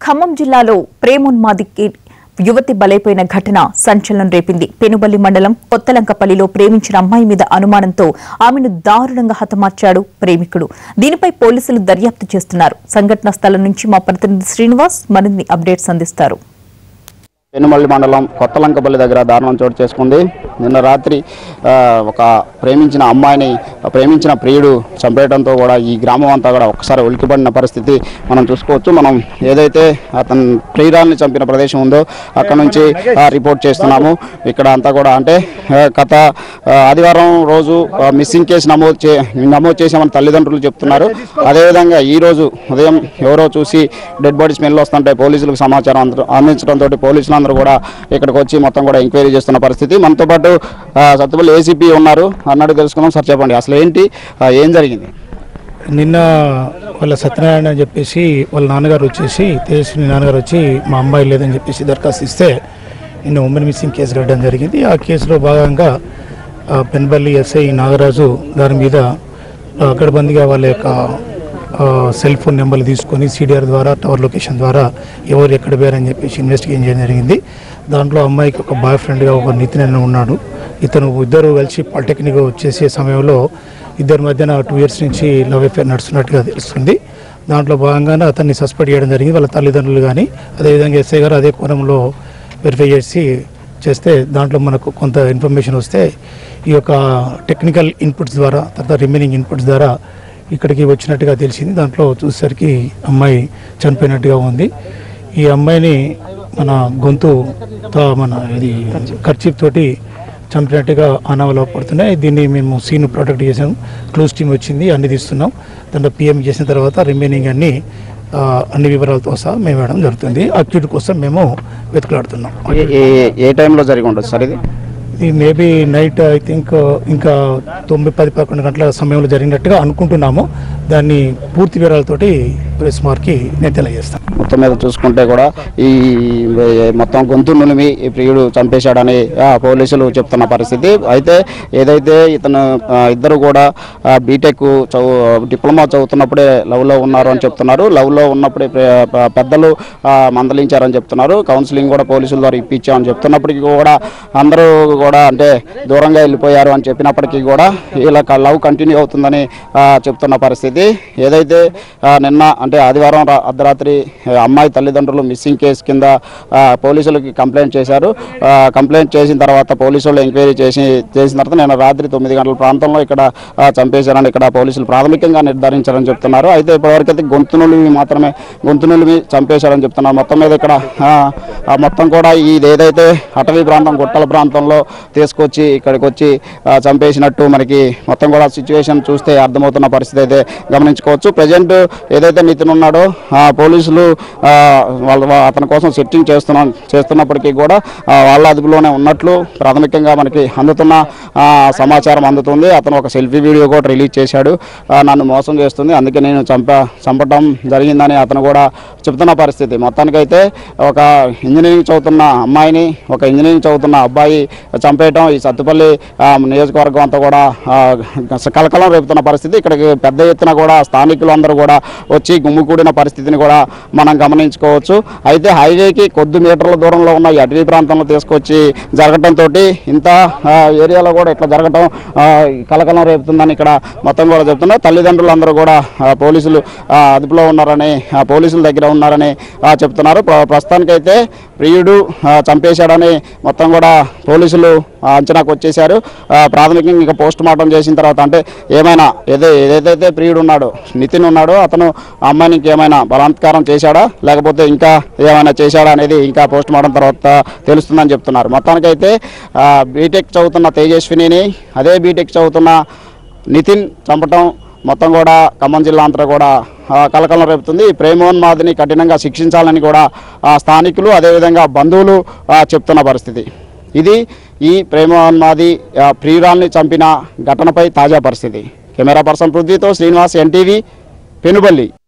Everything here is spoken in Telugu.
ఖమ్మం జిల్లాలో ప్రేమోన్మాదికి యువతి బలైపోయిన ఘటన సంచలనం రేపింది పెనుబల్లి మండలం కొత్తలంకపల్లిలో ప్రేమించిన అమ్మాయి మీద అనుమానంతో ఆమెను దారుణంగా హతమార్చాడు ప్రేమికుడు దీనిపై పోలీసులు దర్యాప్తు చేస్తున్నారు సంఘటనా స్థలం నుంచి మా ప్రతినిధి శ్రీనివాస్ మరిన్ని అప్డేట్స్ అందిస్తారు పెనుమల్లి మండలం కొత్తలంకపల్లి దగ్గర దారుణం చోటు చేసుకుంది నిన్న రాత్రి ఆ, ఒక ప్రేమించిన అమ్మాయిని ప్రేమించిన ప్రియుడు చంపేయడంతో కూడా ఈ గ్రామం అంతా కూడా ఒక్కసారి ఉలికిపడిన పరిస్థితి మనం చూసుకోవచ్చు మనం ఏదైతే అతను ప్రియురాల్ని చంపిన ప్రదేశం ఉందో అక్కడ నుంచి ఆ, రిపోర్ట్ చేస్తున్నాము ఇక్కడ అంతా కూడా అంటే ఆ, గత ఆ, ఆదివారం రోజు ఆ, మిస్సింగ్ కేసు నమోదు చే నమోదు చేశామని తల్లిదండ్రులు చెప్తున్నారు అదేవిధంగా ఈ రోజు ఉదయం ఎవరో చూసి డెడ్ బాడీ స్మెల్ వస్తుంటే పోలీసులకు సమాచారం అంద- అందించడంతో పోలీసులు అందరూ కూడా ఇక్కడికి వచ్చి మొత్తం కూడా ఎంక్వైరీ చేస్తున్న పరిస్థితి మనతో పాటు ఆ, సత్తుపల్లి ఏసీపీ ఉన్నారు అన్నట్టు తెలుసుకుందాం సార్ చెప్పండి అసలు ఏంటి ఆ, ఏం జరిగింది నిన్న వాళ్ళ సత్యనారాయణ అని చెప్పేసి వాళ్ళ నాన్నగారు వచ్చేసి తేజస్విని నాన్నగారు వచ్చి మా అమ్మాయి లేదని చెప్పేసి దరఖాస్తు ఇస్తే నిన్న ఉమెన్ మిస్సింగ్ కేసు కట్టడం జరిగింది ఆ కేసులో భాగంగా ఆ, పెన్బల్లి ఎస్ఐ నాగరాజు దాని మీద ఆ, అక్కడబందిగా వాళ్ళ యొక్క ఆ, సెల్ ఫోన్ నెంబర్లు తీసుకొని సిడిఆర్ ద్వారా టవర్ లొకేషన్ ద్వారా ఎవరు ఎక్కడ పోయారని చెప్పేసి ఇన్వెస్టిగేషన్ చేయడం జరిగింది దాంట్లో అమ్మాయికి ఒక బాయ్ ఫ్రెండ్గా ఒక నితిన్ అని ఉన్నాడు ఇతను ఇద్దరు కలిసి పాలిటెక్నిక్ వచ్చేసే సమయంలో ఇద్దరి మధ్యన టూ ఇయర్స్ నుంచి లవ్ అఫేర్ నడుస్తున్నట్టుగా తెలుస్తుంది దాంట్లో భాగంగానే అతన్ని సస్పెండ్ చేయడం జరిగింది వాళ్ళ తల్లిదండ్రులు కానీ అదేవిధంగా ఎస్ఐ గారు అదే కోణంలో వెరిఫై చేసి చేస్తే దాంట్లో మనకు కొంత ఇన్ఫర్మేషన్ వస్తే ఈ యొక్క టెక్నికల్ ఇన్పుట్స్ ద్వారా తర్వాత రిమైనింగ్ ఇన్పుట్స్ ద్వారా ఇక్కడికి వచ్చినట్టుగా తెలిసింది దాంట్లో చూసేసరికి అమ్మాయి చనిపోయినట్టుగా ఉంది ఈ అమ్మాయిని మన గొంతు తో మన ఇది ఖర్చీప్ తోటి చంపినట్టుగా ఆనవలో పడుతున్నాయి దీన్ని మేము సీన్ ప్రొటెక్ట్ చేసాం క్లోజ్ టీమ్ వచ్చింది అన్ని తీస్తున్నాం దాంట్లో పిఎం చేసిన తర్వాత రిమైనింగ్ అన్ని ఆ, అన్ని వివరాలతో సహా మేము ఇవ్వడం జరుగుతుంది అక్యూట్ కోసం మేము వెతుకులాడుతున్నాం ఏ- ఏ- ఏ టైంలో జరిగి ఉండదు సార్ ఇది ఇది మేబీ నైట్ ఐ థింక్ ఇంకా తొమ్మిది పది పదకొండు గంటల సమయంలో జరిగినట్టుగా అనుకుంటున్నాము దాన్ని పూర్తి వివరాలతోటి ప్రెస్ మార్కి నేను తెలియజేస్తాను మొత్తం మీద చూసుకుంటే కూడా ఈ మొత్తం గొంతు నులిమి ఈ ప్రియుడు చంపేశాడని ఆ, పోలీసులు చెప్తున్న పరిస్థితి అయితే ఏదైతే ఇతను ఆ, ఇద్దరు కూడా ఆ, బీటెక్ చదువు డిప్లొమా చదువుతున్నప్పుడే లవ్లో ఉన్నారు అని చెప్తున్నారు లవ్లో ఉన్నప్పుడే ప్ర- ప- పెద్దలు ఆ, మందలించారని చెప్తున్నారు కౌన్సిలింగ్ కూడా పోలీసుల ద్వారా ఇప్పించామని చెప్తున్నప్పటికీ కూడా అందరూ కూడా అంటే దూరంగా వెళ్ళిపోయారు అని చెప్పినప్పటికీ కూడా వీళ్ళ లవ్ కంటిన్యూ అవుతుందని ఆ, చెప్తున్న పరిస్థితి ఏదైతే ఆ, నిన్న అంటే ఆదివారం రా- అర్ధరాత్రి ఆ, అమ్మాయి తల్లిదండ్రులు మిస్సింగ్ కేసు కింద ఆ, పోలీసులకి కంప్లైంట్ చేశారు ఆ, కంప్లైంట్ చేసిన తర్వాత పోలీసులు ఎంక్వైరీ చేసి చేసిన తర్వాత నిన్న రాత్రి తొమ్మిది గంటల ప్రాంతంలో ఇక్కడ ఆ, చంపేశారని ఇక్కడ పోలీసులు ప్రాథమికంగా నిర్ధారించారని చెప్తున్నారు అయితే ఇప్పటివరకైతే గొంతునులివి మాత్రమే గొంతునులివి చంపేశారని చెప్తున్నారు మొత్తం మీద ఇక్కడ ఆ, ఆ మొత్తం కూడా ఇది ఏదైతే అటవీ ప్రాంతం గుట్టల ప్రాంతంలో తీసుకొచ్చి ఇక్కడికి వచ్చి ఆ, చంపేసినట్టు మనకి మొత్తం కూడా సిచ్యువేషన్ చూస్తే అర్థమవుతున్న పరిస్థితి అయితే గమనించుకోవచ్చు ప్రజెంట్ ఏదైతే నితిన్ ఉన్నాడో ఆ, పోలీసులు ఆ, వాళ్ళ వా- అతని కోసం సెట్టింగ్ చేస్తున్నా చేస్తున్నప్పటికీ కూడా ఆ, వాళ్ళ అదుపులోనే ఉన్నట్లు ప్రాథమికంగా మనకి అందుతున్న ఆ, సమాచారం అందుతుంది అతను ఒక సెల్ఫీ వీడియో కూడా రిలీజ్ చేశాడు ఆ, నన్ను మోసం చేస్తుంది అందుకే నేను చంప చంపటం జరిగిందని అతను కూడా చెప్తున్న పరిస్థితి మొత్తానికైతే ఒక ఇంజనీరింగ్ చదువుతున్న అమ్మాయిని ఒక ఇంజనీరింగ్ చదువుతున్న అబ్బాయి చంపేయటం ఈ సత్తుపల్లి ఆ, నియోజకవర్గం అంతా కూడా ఆ, కలకలం రేపుతున్న పరిస్థితి ఇక్కడికి పెద్ద ఎత్తున కూడా స్థానికులు అందరూ కూడా వచ్చి గుమ్మికూడిన పరిస్థితిని కూడా మనం గమనించుకోవచ్చు అయితే హైవేకి కొద్ది మీటర్ల దూరంలో ఉన్న ఈ అటవీ ప్రాంతంలో తీసుకొచ్చి జరగటంతో ఇంత ఆ, ఏరియాలో కూడా ఇట్లా జరగటం ఆ, కలకలం రేపుతుందని ఇక్కడ మొత్తం కూడా చెప్తున్నారు తల్లిదండ్రులు అందరూ కూడా ఆ, పోలీసులు ఆ, అదుపులో ఉన్నారని ఆ, పోలీసుల దగ్గర ఉన్నారని ఆ, చెప్తున్నారు ప్ర- ప్రస్తుతానికైతే ప్రియుడు ఆ, చంపేశాడని మొత్తం కూడా పోలీసులు ఆ, అంచనాకు వచ్చేశారు ఆ, ప్రాథమికంగా ఇంకా పోస్ట్ మార్టం చేసిన తర్వాత అంటే ఏమైనా ఏదో ఏదైతే ప్రియుడు ఉన్నాడో నితిన్ ఉన్నాడో అతను ఆ అమ్మాయిని ఇంకేమైనా బలాత్కారం చేశాడా లేకపోతే ఇంకా ఏమైనా చేశాడా అనేది ఇంకా పోస్ట్ మార్టం తర్వాత తెలుస్తుందని చెప్తున్నారు మొత్తానికైతే ఆ, బీటెక్ చదువుతున్న తేజస్వినిని అదే బీటెక్ చదువుతున్న నితిన్ చంపటం మొత్తం కూడా ఖమ్మం జిల్లా అంతా కూడా ఆ, కలకలం రేపుతుంది ఈ ప్రేమోన్మాదిని కఠినంగా శిక్షించాలని కూడా ఆ, స్థానికులు అదేవిధంగా బంధువులు ఆ, చెప్తున్న పరిస్థితి ఇది ఈ ప్రేమోన్మాది ఆ, ప్రియురాల్ని చంపిన ఘటనపై తాజా పరిస్థితి కెమెరా పర్సన్ పృథ్వీతో శ్రీనివాస్ ఎన్టీవీ పెనుబల్లి